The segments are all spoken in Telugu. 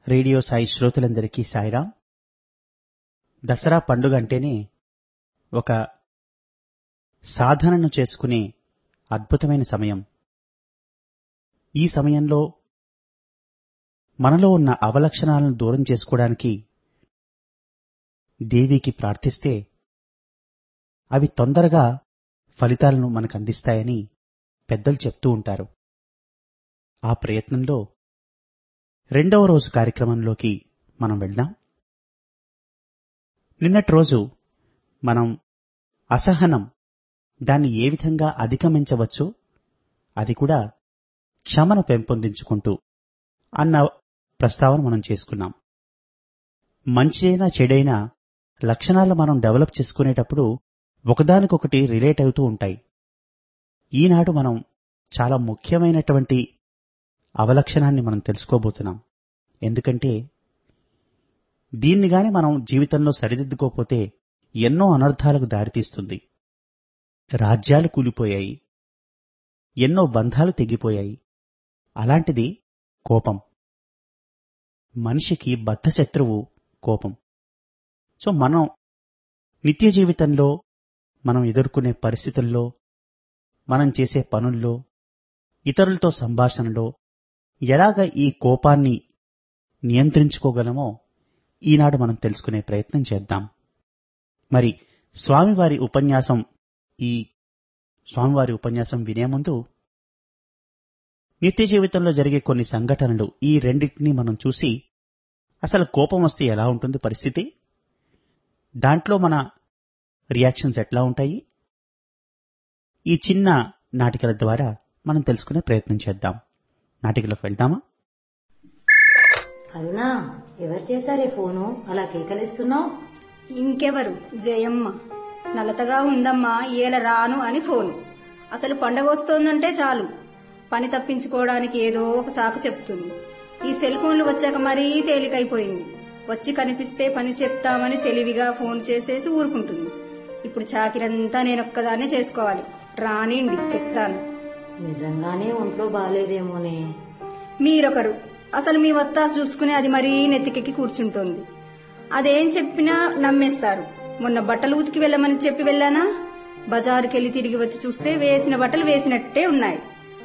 రేడియో సాయి శ్రోతలందరికీ సాయిరాం దసరా పండుగ అంటేనే ఒక సాధనను చేసుకునే అద్భుతమైన సమయం ఈ సమయంలో మనలో ఉన్న అవలక్షణాలను దూరం చేసుకోవడానికి దేవికి ప్రార్థిస్తే అవి తొందరగా ఫలితాలను మనకు అందిస్తాయని పెద్దలు చెప్తూ ఉంటారు ఆ ప్రయత్నంలో రెండవ రోజు కార్యక్రమంలోకి మనం వెళ్దాం నిన్నటి రోజు మనం అసహనం దాన్ని ఏ విధంగా అధిగమించవచ్చు అది కూడా క్షమను పెంపొందించుకుంటూ అన్న ప్రస్తావన మనం చేసుకున్నాం మంచి అయినా చెడైనా లక్షణాలు మనం డెవలప్ చేసుకునేటప్పుడు ఒకదానికొకటి రిలేట్ అవుతూ ఉంటాయి ఈనాడు మనం చాలా ముఖ్యమైనటువంటి అవలక్షణాన్ని మనం తెలుసుకోబోతున్నాం ఎందుకంటే దీన్ని గాని మనం జీవితంలో సరిదిద్దుకోపోతే ఎన్నో అనర్థాలకు దారితీస్తుంది రాజ్యాలు కూలిపోయాయి ఎన్నో బంధాలు తెగిపోయాయి అలాంటిది కోపం మనిషికి బద్ధశత్రువు కోపం సో మనం నిత్య జీవితంలో మనం ఎదుర్కొనే పరిస్థితుల్లో మనం చేసే పనుల్లో ఇతరులతో సంభాషణలో ఎలాగ ఈ కోపాన్ని నియంత్రించుకోగలమో ఈనాడు మనం తెలుసుకునే ప్రయత్నం చేద్దాం మరి స్వామివారి ఉపన్యాసం ఈ స్వామివారి ఉపన్యాసం వినే ముందు నిత్య జీవితంలో జరిగే కొన్ని సంఘటనలు ఈ రెండింటినీ మనం చూసి అసలు కోపం వస్తే ఎలా ఉంటుంది పరిస్థితి దాంట్లో మన రియాక్షన్స్ ఎట్లా ఉంటాయి ఈ చిన్న నాటికల ద్వారా మనం తెలుసుకునే ప్రయత్నం చేద్దాం నాటికలోకి వెళ్దామా అరుణా ఎవరు చేశారే ఫోను అలా కేకలిస్తున్నావు ఇంకెవరు జయమ్మ నలతగా ఉందమ్మా ఏల రాను అని ఫోను అసలు పండగ వస్తోందంటే చాలు పని తప్పించుకోవడానికి ఏదో ఒక సాకు చెప్తుంది ఈ సెల్ ఫోన్లు వచ్చాక మరీ తేలికైపోయింది వచ్చి కనిపిస్తే పని చెప్తామని తెలివిగా ఫోన్ చేసేసి ఊరుకుంటుంది ఇప్పుడు చాకిరంతా నేనొక్కదాన్నే చేసుకోవాలి రానిండి చెప్తాను నిజంగానే ఒంట్లో బాగాలేదేమోనే మీరొకరు అసలు మీ వత్తాసు చూసుకుని అది మరీ నెత్తికెక్కి కూర్చుంటోంది అదేం చెప్పినా నమ్మేస్తారు మొన్న బట్టలు ఉతికి వెళ్ళమని చెప్పి వెళ్ళానా బజారుకెళ్లి తిరిగి వచ్చి చూస్తే వేసిన బట్టలు వేసినట్టే ఉన్నాయి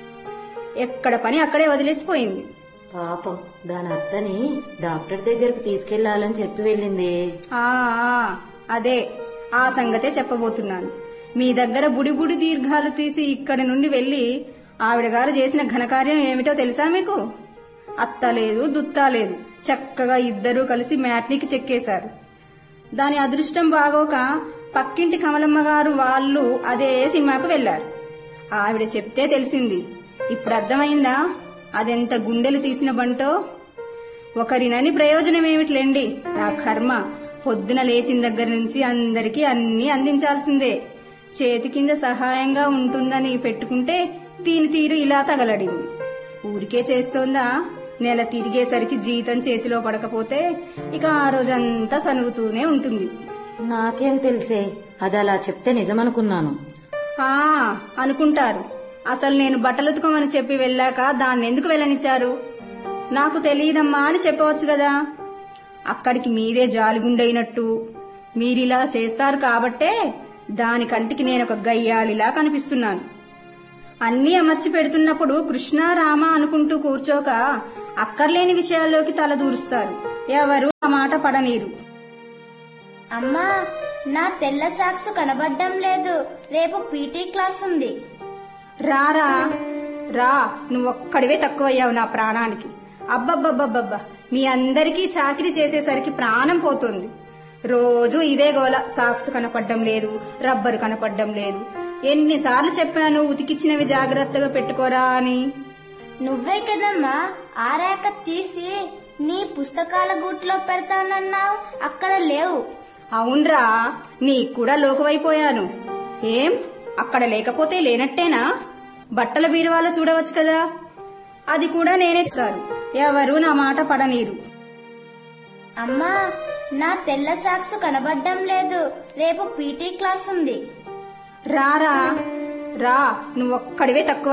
ఎక్కడ పని అక్కడే వదిలేసిపోయింది పాపం దాని అత్తని డాక్టర్ దగ్గరకు తీసుకెళ్లాలని చెప్పి వెళ్ళింది ఆ ఆ, అదే ఆ సంగతే చెప్పబోతున్నాను మీ దగ్గర బుడి బుడి దీర్ఘాలు తీసి ఇక్కడి నుండి వెళ్లి ఆవిడ గారు చేసిన ఘనకార్యం ఏమిటో తెలుసా మీకు అత్త లేదు దుత్తా లేదు చక్కగా ఇద్దరూ కలిసి మ్యాట్నికి చెక్కేశారు దాని అదృష్టం బాగోక పక్కింటి కమలమ్మ గారు వాళ్ళు అదే సినిమాకు వెళ్లారు ఆవిడ చెప్తే తెలిసింది ఇప్పుడు అర్థమైందా అదెంత గుండెలు తీసిన బంటో ఒకరినని ప్రయోజనం ఏమిట్లేండి నా కర్మ పొద్దున లేచిన దగ్గర నుంచి అందరికీ అన్ని అందించాల్సిందే చేతి కింద సహాయంగా ఉంటుందని పెట్టుకుంటే దీని తీరు ఇలా తగలడింది ఊరికే చేస్తోందా నెల తిరిగేసరికి జీతం చేతిలో పడకపోతే ఇక ఆ రోజంతా సనుగుతూనే ఉంటుంది నాకేం తెలిసే అది అలా చెప్తే నిజమనుకున్నాను ఆ అనుకుంటారు అసలు నేను బట్టలు ఉతకమని చెప్పి వెళ్ళాక దాన్ని ఎందుకు వెళ్ళనిచ్చారు నాకు తెలియదమ్మా అని చెప్పవచ్చు కదా అక్కడికి మీరే జాలిగుండైనట్టు మీరిలా చేస్తారు కాబట్టే దాని కంటికి నేను ఒక గయ్యాళిలా కనిపిస్తున్నాను అన్నీ అమర్చి పెడుతున్నప్పుడు కృష్ణ రామ అనుకుంటూ కూర్చోక అక్కర్లేని విషయాల్లోకి తల దూరుస్తారు ఎవరు ఆ మాట పడనీరు అమ్మా నా తెల్ల సాక్స్ కనబడ్డం లేదు రేపు పీటీ క్లాస్ ఉంది రారా రా నువ్వొక్కడివే తక్కువయ్యావు నా ప్రాణానికి అబ్బబ్బబ్బబ్బబ్బా మీ అందరికీ చాకిరీ చేసేసరికి ప్రాణం పోతుంది రోజు ఇదే గోల సాక్స్ కనపడ్డం లేదు రబ్బరు కనపడ్డం లేదు ఎన్నిసార్లు చెప్పాను ఉతికిచ్చినవి జాగ్రత్తగా పెట్టుకోరా అని నువ్వే కదమ్మా ఆ రేఖ తీసి నీ పుస్తకాల గూట్లో పెడతానన్నావు అక్కడ లేవు అవునరా నీకు కూడా లోకవైపోయాను ఏం అక్కడ లేకపోతే లేనట్టేనా బట్టల బీరువాలో చూడవచ్చు కదా అది కూడా నేనే సారు ఎవరు నా మాట పడనీరు అమ్మా నా తెల్ల సాక్స్ కనబడ్డం లేదు రేపు పీటీ క్లాస్ ఉంది రారా రా నువ్వొక్కడివే తక్కువ